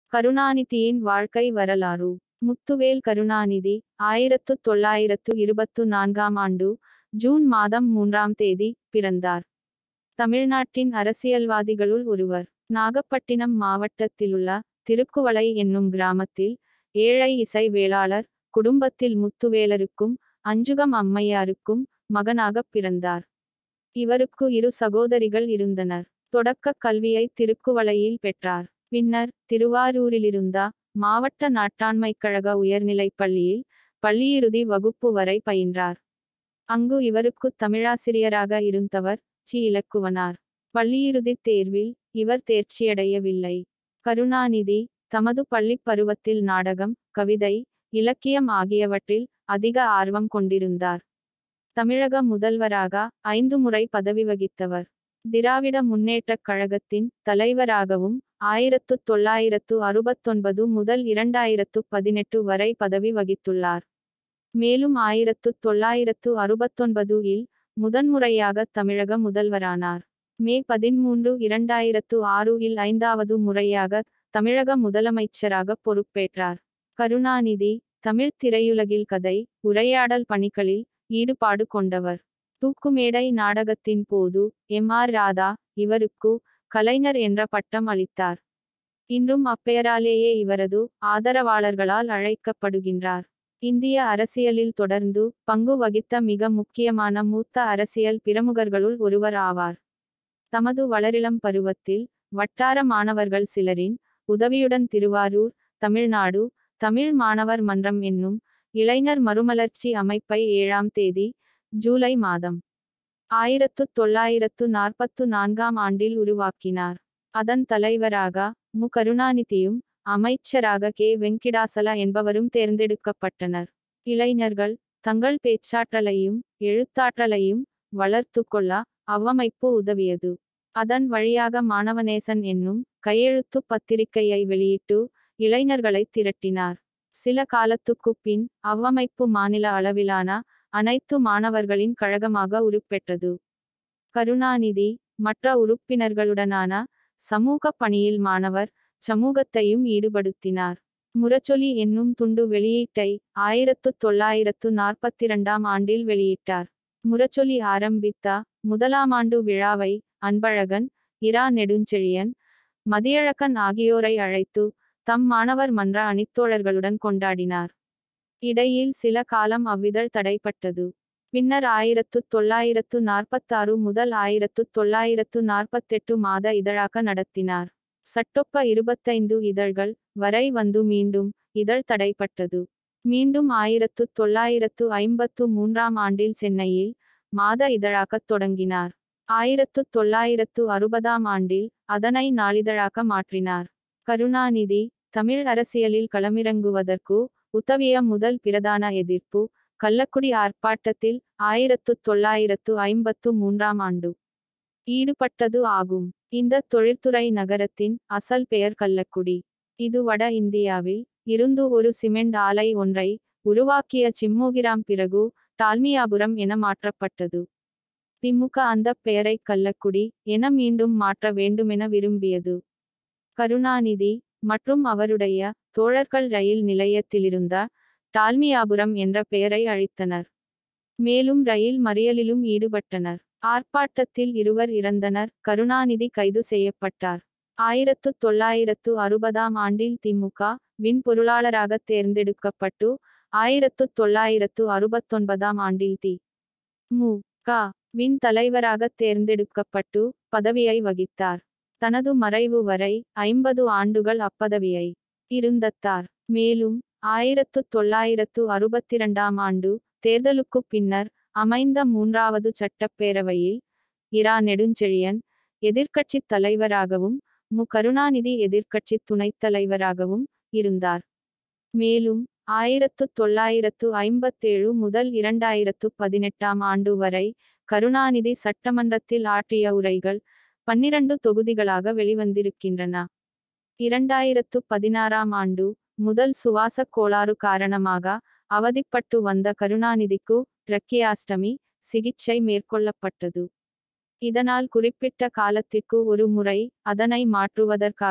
கருணாநிதியின் வாழ்க்கை வரலாறு முத்துவேல் கருணாநிதி ஆயிரத்து தொள்ளாயிரத்து இருபத்து நான்காம் ஆண்டு ஜூன் மாதம் மூன்றாம் தேதி பிறந்தார் தமிழ்நாட்டின் அரசியல்வாதிகளுள் ஒருவர் நாகப்பட்டினம் மாவட்டத்திலுள்ள திருக்குவளை என்னும் கிராமத்தில் ஏழை இசை வேளாளர் குடும்பத்தில் முத்துவேலருக்கும் அஞ்சுகம் அம்மையாருக்கும் மகனாகப் பிறந்தார் இவருக்கு இரு சகோதரிகள் இருந்தனர் தொடக்க கல்வியை திருக்குவளையில் பெற்றார் பின்னர் திருவாரூரிலிருந்தா மாவட்ட நாட்டாண்மைக் கழக உயர்நிலைப் பள்ளியில் பள்ளியிறுதி வகுப்பு வரை பயின்றார் அங்கு இவருக்கு தமிழாசிரியராக இருந்தவர் சி இலக்குவனார் பள்ளியிறுதித் தேர்வில் இவர் தேர்ச்சியடையவில்லை கருணாநிதி தமது பள்ளிப் பருவத்தில் நாடகம் கவிதை இலக்கியம் ஆகியவற்றில் அதிக ஆர்வம் கொண்டிருந்தார் தமிழக முதல்வராக ஐந்து முறை பதவி வகித்தவர் திராவிட முன்னேற்றக் கழகத்தின் தலைவராகவும் ஆயிரத்து தொள்ளாயிரத்து அறுபத்தொன்பது முதல் இரண்டாயிரத்து பதினெட்டு வரை பதவி வகித்துள்ளார் மேலும் ஆயிரத்து தொள்ளாயிரத்து அறுபத்தொன்பது இல் முதன்முறையாக தமிழக முதல்வரானார் மே பதிமூன்று இரண்டாயிரத்து ஆறு இல் ஐந்தாவது முறையாக தமிழக முதலமைச்சராக பொறுப்பேற்றார் கருணாநிதி தமிழ் திரையுலகில் கதை உரையாடல் பணிகளில் ஈடுபாடு கொண்டவர் தூக்குமேடை நாடகத்தின் போது எம் ஆர் ராதா இவருக்கு கலைஞர் என்ற பட்டம் அளித்தார் இன்றும் அப்பெயராலேயே இவரது ஆதரவாளர்களால் அழைக்கப்படுகின்றார் இந்திய அரசியலில் தொடர்ந்து பங்கு வகித்த மிக முக்கியமான மூத்த அரசியல் பிரமுகர்களுள் ஒருவர் ஆவார் தமது வளரிளம் பருவத்தில் வட்டார மாணவர்கள் சிலரின் உதவியுடன் திருவாரூர் தமிழ்நாடு தமிழ் மாணவர் மன்றம் என்னும் இளைஞர் மறுமலர்ச்சி அமைப்பை ஏழாம் தேதி ஜூலை மாதம் ஆயிரத்து தொள்ளாயிரத்து நாற்பத்து நான்காம் ஆண்டில் உருவாக்கினார் அதன் தலைவராக மு கருணாநிதியும் அமைச்சராக கே வெங்கிடாசலா என்பவரும் தேர்ந்தெடுக்கப்பட்டனர் இளைஞர்கள் தங்கள் பேச்சாற்றலையும் எழுத்தாற்றலையும் வளர்த்து கொள்ள அவ்வமைப்பு உதவியது அதன் வழியாக மாணவநேசன் என்னும் கையெழுத்து பத்திரிகையை வெளியிட்டு இளைஞர்களை திரட்டினார் சில காலத்துக்குப் பின் அவ்வமைப்பு மாநில அளவிலான அனைத்து மாணவர்களின் கழகமாக உருப்பெற்றது கருணாநிதி மற்ற உறுப்பினர்களுடனான சமூக பணியில் மாணவர் சமூகத்தையும் ஈடுபடுத்தினார் முரச்சொலி என்னும் துண்டு வெளியீட்டை ஆயிரத்து தொள்ளாயிரத்து நாற்பத்திரண்டாம் ஆண்டில் வெளியிட்டார் முரச்சொலி ஆரம்பித்த முதலாம் ஆண்டு விழாவை அன்பழகன் இரா நெடுஞ்செழியன் மதியழகன் ஆகியோரை அழைத்து தம் மாணவர் மன்ற அணித்தோழர்களுடன் கொண்டாடினார் இடையில் சில காலம் அவ்விதழ் தடைப்பட்டது பின்னர் ஆயிரத்து தொள்ளாயிரத்து நாற்பத்தாறு முதல் ஆயிரத்து தொள்ளாயிரத்து நாற்பத்தெட்டு மாத இதழாக நடத்தினார் சட்டொப்ப இருபத்தைந்து இதழ்கள் வரை வந்து மீண்டும் இதழ் தடைப்பட்டது மீண்டும் ஆயிரத்து தொள்ளாயிரத்து ஐம்பத்து மூன்றாம் ஆண்டில் சென்னையில் மாத இதழாக்கத் தொடங்கினார் ஆயிரத்து தொள்ளாயிரத்து அறுபதாம் ஆண்டில் அதனை நாளிதழாக மாற்றினார் கருணாநிதி தமிழ் அரசியலில் களமிறங்குவதற்கு உதவிய முதல் பிரதான எதிர்ப்பு கள்ளக்குடி ஆர்ப்பாட்டத்தில் ஆயிரத்து தொள்ளாயிரத்து ஐம்பத்து மூன்றாம் ஆண்டு ஈடுபட்டது ஆகும் இந்த தொழிற்துறை நகரத்தின் அசல் பெயர் கள்ளக்குடி இது வட இந்தியாவில் இருந்து ஒரு சிமெண்ட் ஆலை ஒன்றை உருவாக்கிய சிம்மோகிராம் பிறகு டால்மியாபுரம் என மாற்றப்பட்டது திமுக அந்த பெயரை கள்ளக்குடி என மீண்டும் மாற்ற வேண்டுமென விரும்பியது கருணாநிதி மற்றும் அவருடைய தோழர்கள் ரயில் நிலையத்திலிருந்த டால்மியாபுரம் என்ற பெயரை அழித்தனர் மேலும் ரயில் மறியலிலும் ஈடுபட்டனர் ஆர்ப்பாட்டத்தில் இருவர் இறந்தனர் கருணாநிதி கைது செய்யப்பட்டார் ஆயிரத்து தொள்ளாயிரத்து அறுபதாம் ஆண்டில் திமுக வின் பொருளாளராக தேர்ந்தெடுக்கப்பட்டு ஆயிரத்து தொள்ளாயிரத்து அறுபத்தொன்பதாம் ஆண்டில் தி மு க வின் தலைவராக தேர்ந்தெடுக்கப்பட்டு பதவியை வகித்தார் தனது மறைவு வரை ஐம்பது ஆண்டுகள் அப்பதவியை இருந்தத்தார் மேலும் ஆயிரத்து தொள்ளாயிரத்து அறுபத்திரண்டாம் ஆண்டு தேர்தலுக்குப் பின்னர் அமைந்த மூன்றாவது சட்டப்பேரவையில் இரா நெடுஞ்செழியன் எதிர்க்கட்சித் தலைவராகவும் மு கருணாநிதி எதிர்க்கட்சித் துணைத் தலைவராகவும் இருந்தார் மேலும் ஆயிரத்து தொள்ளாயிரத்து ஐம்பத்தேழு முதல் இரண்டாயிரத்து பதினெட்டாம் ஆண்டு வரை கருணாநிதி சட்டமன்றத்தில் ஆற்றிய உரைகள் பன்னிரண்டு தொகுதிகளாக வெளிவந்திருக்கின்றன இரண்டாயிரத்து பதினாறாம் ஆண்டு முதல் சுவாச கோளாறு காரணமாக அவதிப்பட்டு வந்த கருணாநிதிக்கு ட்ரக்கியாஸ்டமி சிகிச்சை மேற்கொள்ளப்பட்டது இதனால் குறிப்பிட்ட காலத்திற்கு ஒரு முறை அதனை மாற்றுவதற்காக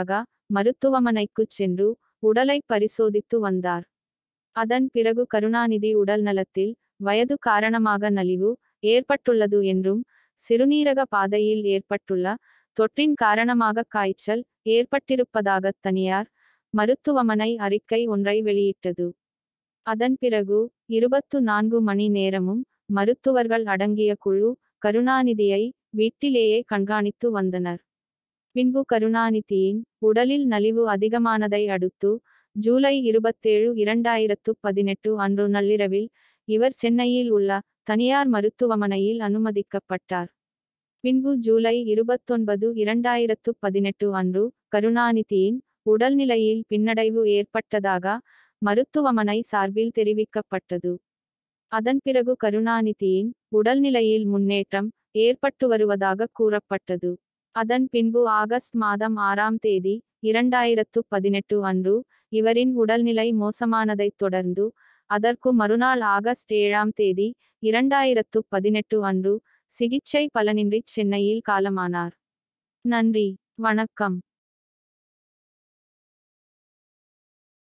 மருத்துவமனைக்குச் சென்று உடலை பரிசோதித்து வந்தார் அதன் பிறகு கருணாநிதி உடல் நலத்தில் வயது காரணமாக நலிவு ஏற்பட்டுள்ளது என்றும் சிறுநீரக பாதையில் ஏற்பட்டுள்ள தொற்றின் காரணமாக காய்ச்சல் ஏற்பட்டிருப்பதாக தனியார் மருத்துவமனை அறிக்கை ஒன்றை வெளியிட்டது அதன் பிறகு இருபத்து நான்கு மணி நேரமும் மருத்துவர்கள் அடங்கிய குழு கருணாநிதியை வீட்டிலேயே கண்காணித்து வந்தனர் பின்பு கருணாநிதியின் உடலில் நலிவு அதிகமானதை அடுத்து ஜூலை இருபத்தேழு இரண்டாயிரத்து பதினெட்டு அன்று நள்ளிரவில் இவர் சென்னையில் உள்ள தனியார் மருத்துவமனையில் அனுமதிக்கப்பட்டார் பின்பு ஜூலை இருபத்தொன்பது இரண்டாயிரத்து பதினெட்டு அன்று கருணாநிதியின் உடல்நிலையில் பின்னடைவு ஏற்பட்டதாக மருத்துவமனை சார்பில் தெரிவிக்கப்பட்டது அதன் பிறகு கருணாநிதியின் உடல்நிலையில் முன்னேற்றம் ஏற்பட்டு வருவதாக கூறப்பட்டது அதன் பின்பு ஆகஸ்ட் மாதம் ஆறாம் தேதி இரண்டாயிரத்து பதினெட்டு அன்று இவரின் உடல்நிலை மோசமானதைத் தொடர்ந்து அதற்கு மறுநாள் ஆகஸ்ட் ஏழாம் தேதி இரண்டாயிரத்து பதினெட்டு அன்று சிகிச்சை பலனின்றி சென்னையில் காலமானார் நன்றி வணக்கம்